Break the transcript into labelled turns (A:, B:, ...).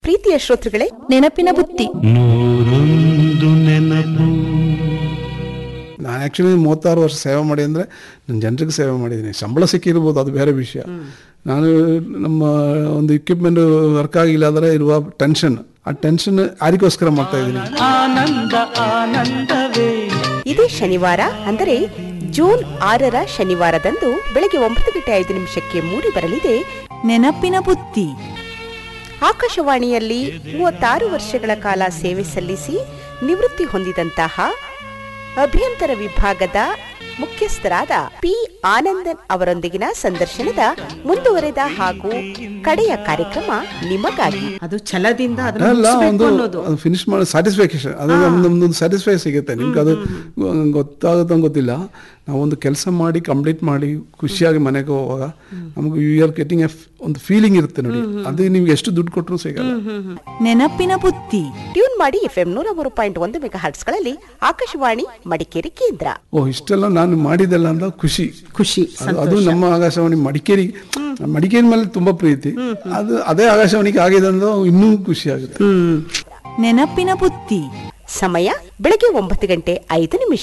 A: ಪ್ರೀತಿಯ ಶ್ರೋತೃಗಳೇ
B: ನೆನಪಿನ ಬುತ್ತಿ
C: ನೂರೊಂದು ನೆನಪು
D: ನಾನು ಆ್ಯಕ್ಚುಲಿ ಮೂವತ್ತಾರು ವರ್ಷ ಸೇವೆ ಮಾಡಿ ಅಂದರೆ ನಾನು ಜನರಿಗೆ ಸೇವೆ ಮಾಡಿದ್ದೀನಿ ಸಂಬಳ ಸಿಕ್ಕಿರ್ಬೋದು ಅದು ಬೇರೆ ವಿಷಯ ನಾನು ನಮ್ಮ ಒಂದು ಇಕ್ವಿಪ್ಮೆಂಟ್ ವರ್ಕ್ ಆಗಿಲ್ಲ ಅಂದರೆ ಇರುವ ಟೆನ್ಷನ್ ಆ ಟೆನ್ಷನ್ ಯಾರಿಗೋಸ್ಕರ ಮಾಡ್ತಾ ಇದ್ದೀನಿ
C: ಆನಂದ ಆನಂದವೇ
A: ಇದೇ ಶನಿವಾರ ಅಂದರೆ ಜೂನ್ ಆರರ ಶನಿವಾರದಂದು ಬೆಳಗ್ಗೆ ಒಂಬತ್ತು ಗಂಟೆ ಐದು ನಿಮಿಷಕ್ಕೆ ಮೂಡಿ ಬರಲಿದೆ
B: ನೆನಪಿನ ಬುತ್ತಿ
A: ಆಕಾಶವಾಣಿಯಲ್ಲಿ ಮೂವತ್ತಾರು ವರ್ಷಗಳ ಕಾಲ ಸೇವೆ ಸಲ್ಲಿಸಿ ನಿವೃತ್ತಿ ಹೊಂದಿದಂತಹ ಅಭ್ಯಂತರ ವಿಭಾಗದ ಮುಖ್ಯಸ್ಥರಾದ ಪಿ ಆನಂದನ್ ಅವರೊಂದಿಗಿನ ಸಂದರ್ಶನದ ಮುಂದುವರೆದ ಹಾಗೂ ಕಡೆಯ ಕಾರ್ಯಕ್ರಮ ನಿಮಗಾಗಿ
E: ಅದು ಛಲದಿಂದ ಅದನ್ನ
D: ಅಲ್ಲ
E: ಮುಗಿಸ್ಬೇಕು
D: ಒಂದು
E: ಅನ್ನೋದು
D: ಅದು ಫಿನಿಶ್ ಮಾಡೋ ಸ್ಯಾಟಿಸ್ಫ್ಯಾಕ್ಷನ್ ಅದು ನಮ್ದೊಂದು ಸ್ಯಾಟಿಸ್ಫೈ ಸಿಗುತ್ತೆ ನಿಮ್ಗೆ ಅದು ಗೊತ್ತಾಗುತ್ತೋ ಗೊತ್ತಿಲ್ಲ ನಾವೊಂದು ಕೆಲಸ ಮಾಡಿ ಕಂಪ್ಲೀಟ್ ಮಾಡಿ ಖುಷಿಯಾಗಿ ಮನೆಗೆ ಹೋಗುವಾಗ ನಮ್ಗೆ ಯು ಆರ್ ಗೆಟಿಂಗ್ ಎ ಒಂದು ಫೀಲಿಂಗ್ ಇರುತ್ತೆ ನೋಡಿ ಅದು ನಿಮ್ಗೆ ಎಷ್ಟು ದುಡ್ಡು ಕೊಟ್ಟರು ಸಿಗಲ್ಲ
B: ನೆನಪಿನ ಬುತ್ತಿ
A: ಟ್ಯೂನ್ ಮಾಡಿ ಎಫ್ಎಂ ನೂರ ಮೂರು ಪಾಯಿಂಟ್ ಒಂದು ಮೆಗಾ ಹರ್ಟ್ಸ್ಗಳಲ್ಲಿ ಆಕಾಶವಾಣಿ ಮಡಿಕೇರಿ ಕೇಂದ್ರ
D: ಓ ಇಷ್ಟೆಲ್ಲ ನಾನು ಮಾಡಿದೆಲ್ಲ ಅಂತ ಖುಷಿ
E: ಖುಷಿ
D: ಅದು- ಅದು ನಮ್ಮ ಆಕಾಶವಾಣಿ ಮಡಿಕೇರಿ ಮಡಿಕೇರಿ ಮೇಲೆ ತುಂಬಾ ಪ್ರೀತಿ ಅದು ಅದೇ ಆಕಾಶವಾಣಿಗೆ ಆಗಿದೆ ಅಂದ್ರೆ ಇನ್ನೂ ಖುಷಿ ಆಗುತ್ತೆ
E: ಹ್ಮ್
B: ನೆನಪಿನ ಬುತ್ತಿ
A: ಸಮಯ ಬೆಳಗ್ಗೆ ಒಂಬತ್ತು ಗಂಟೆ ಐದು ನಿಮಿಷ